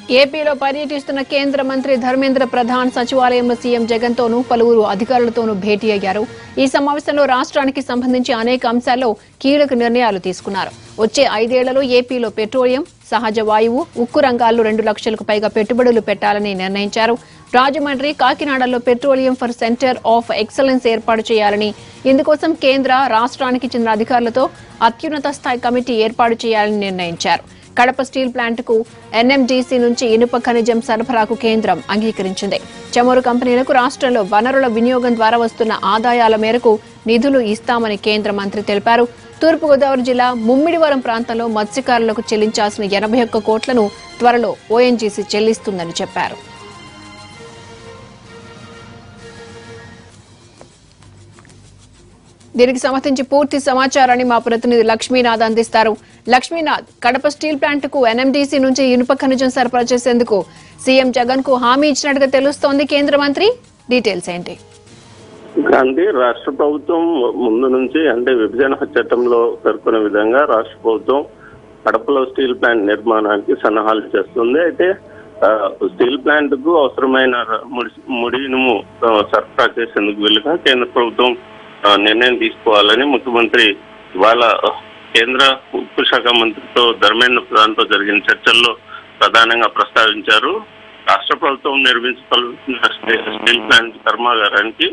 ఏపీలో పర్యటిస్తున్న కేంద్ర మంత్రి ధర్మేంద్ర ప్రధాన్ సచివాలయంలో సీఎం జగన్ తోనూ పలువురు అధికారులతోనూ భేటీ అయ్యారు ఈ సమావేశంలో రాష్ట్రానికి సంబంధించి అనేక అంశాల్లో కీలక నిర్ణయాలు తీసుకున్నారు వచ్చే ఐదేళ్లలో ఏపీలో పెట్రోలియం సహజ వాయువు ఉక్కు రంగాల్లో రెండు లక్షలకు పైగా పెట్టుబడులు పెట్టాలని నిర్ణయించారు రాజమండ్రి కాకినాడలో petroleum for centre of excellence ఏర్పాటు చేయాలని ఇందుకోసం కేంద్ర రాష్ట్రానికి చెందిన అధికారులతో అత్యున్నత స్థాయి కమిటీ ఏర్పాటు చేయాలని నిర్ణయించారు కడప స్టీల్ ప్లాంట్ కు ఎన్ఎండీసీ నుంచి ఇనుప ఖనిజం సరఫరాకు కేంద్రం అంగీకరించింది చమురు కంపెనీలకు రాష్ట్రంలో వనరుల వినియోగం ద్వారా వస్తున్న ఆదాయాల మేరకు నిధులు ఇస్తామని కేంద్ర మంత్రి తెలిపారు తూర్పుగోదావరి జిల్లా ముమ్మిడివరం ప్రాంతంలో మత్స్యకారులకు చెల్లించాల్సిన ఎనభై ఒక్క కోట్లను త్వరలో ఓఎన్జీసీ చెల్లిస్తుందని చెప్పారు దీనికి సంబంధించి పూర్తి సమాచారాన్ని మా ప్రతినిధి లక్ష్మీనాథ్ అందిస్తారు లక్ష్మీనాథ్ కడప స్టీల్ ప్లాంట్ కు ఎన్ఎండీసీ నుంచి ఇనుప ఖనిజం సరఫరా చేసేందుకు సీఎం జగన్ కు హామీ ఇచ్చినట్టుగా తెలుస్తోంది కేంద్ర మంత్రి డీటెయిల్స్ ఏంటి గాంధీ రాష్ట్ర ప్రభుత్వం ముందు నుంచి అంటే విభజన చట్టంలో పేర్కొన్న విధంగా రాష్ట్ర ప్రభుత్వం కడపలో స్టీల్ ప్లాంట్ నిర్మాణానికి సన్నాహాలు చేస్తుంది అయితే ఆ, స్టీల్ ప్లాంట్ కు అవసరమైన ముడి- ముడి ఇనుము ఆ, సరఫరా చేసేందుకు వీలుగా కేంద్ర ప్రభుత్వం ఆ, నిర్ణయం తీసుకోవాలని ముఖ్యమంత్రి ఇవాళ కేంద్ర ఉక్కు శాఖ మంత్రితో ధర్మేంద్ర ప్రధాన్తో జరిగిన చర్చల్లో ప్రధానంగా ప్రస్తావించారు రాష్ట్ర ప్రభుత్వం నిర్మించగలుగుతున్న స్టీల్ ప్లాంట్ కర్మాగారానికి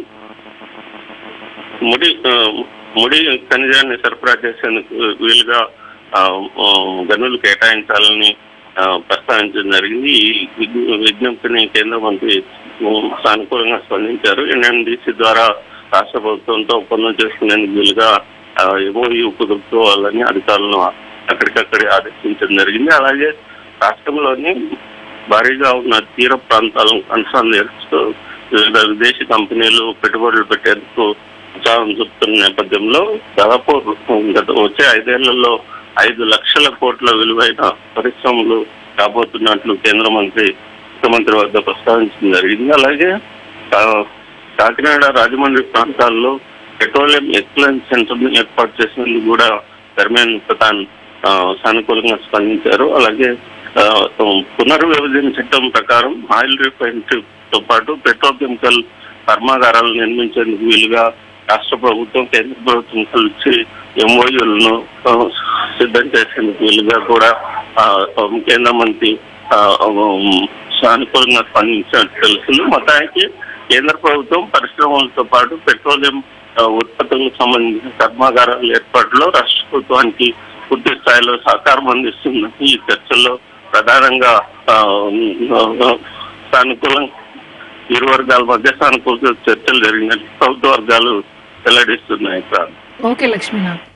ముడి ఆ, ముడి ఖనిజాన్ని సరఫరా చేసేందుకు వీలుగా ఆ, ఆ, గనులు కేటాయించాలని ఆ, ప్రస్తావించడం జరిగింది ఈ విజ్ఞ- విజ్ఞప్తిని కేంద్ర మంత్రి ఉమ్, సానుకూలంగా స్పందించారు ఎన్ఎండిసి ద్వారా రాష్ట్ర ప్రభుత్వంతో ఒప్పందం చేసుకునేందుకు వీలుగా ఎంఓయూ కుదుర్చుకోవాలని అధికారులను అక్కడికక్కడే ఆదేశించడం జరిగింది అలాగే రాష్ట్రంలోని భారీగా ఉన్న తీర ప్రాంతాలను అనుసంధానిస్తూ వివిధ విదేశీ కంపెనీలు పెట్టుబడులు పెట్టేందుకు ఉత్సాహం చూపుతున్న నేపథ్యంలో దాదాపు గత వచ్చే ఐదేళ్లలో ఐదు లక్షల కోట్ల విలువైన పరిశ్రమలు రాబోతున్నట్లు కేంద్ర మంత్రి ముఖ్యమంత్రి వద్ద ప్రస్తావించడం జరిగింది అలాగే ఆ, కాకినాడ రాజమండ్రి ప్రాంతాల్లో పెట్రోలియం ఎక్సలెన్స్ సెంటర్ ఏర్పాటు చేసేందుకు కూడా ధర్మేంద్ర ప్రధాన్ ఆ, సానుకూలంగా స్పందించారు అలాగే ఆ, పునర్విభజన చట్టం ప్రకారం ఆయిల్ రిఫైనరీ తో పాటు పెట్రోకెమికల్ కర్మాగారాలు నిర్మించేందుకు వీలుగా రాష్ట్ర ప్రభుత్వం కేంద్ర ప్రభుత్వం కలిసి ఎంఓయూలను సిద్ధం చేసేందుకు వీలుగా కూడా ఆ, కేంద్ర మంత్రి ఆ, ఉమ్, సానుకూలంగా స్పందించినట్టు తెలుస్తుంది మొత్తానికి కేంద్ర ప్రభుత్వం పరిశ్రమలతో పాటు పెట్రోలియం ఆ, ఉత్పత్తులకు సంబంధించిన కర్మాగారాల ఏర్పాటులో రాష్ట్ర ప్రభుత్వానికి పూర్తి స్థాయిలో సహకారం అందిస్తుందని ఈ చర్చల్లో ప్రధానంగా ఆ, ఆ, సానుకూలం ఇరు వర్గాల మధ్య సానుకూల చర్చలు జరిగినట్టు ప్రభుత్వ వర్గాలు వెల్లడిస్తున్నాయి సార్ ఓకే లక్ష్మీనాథ్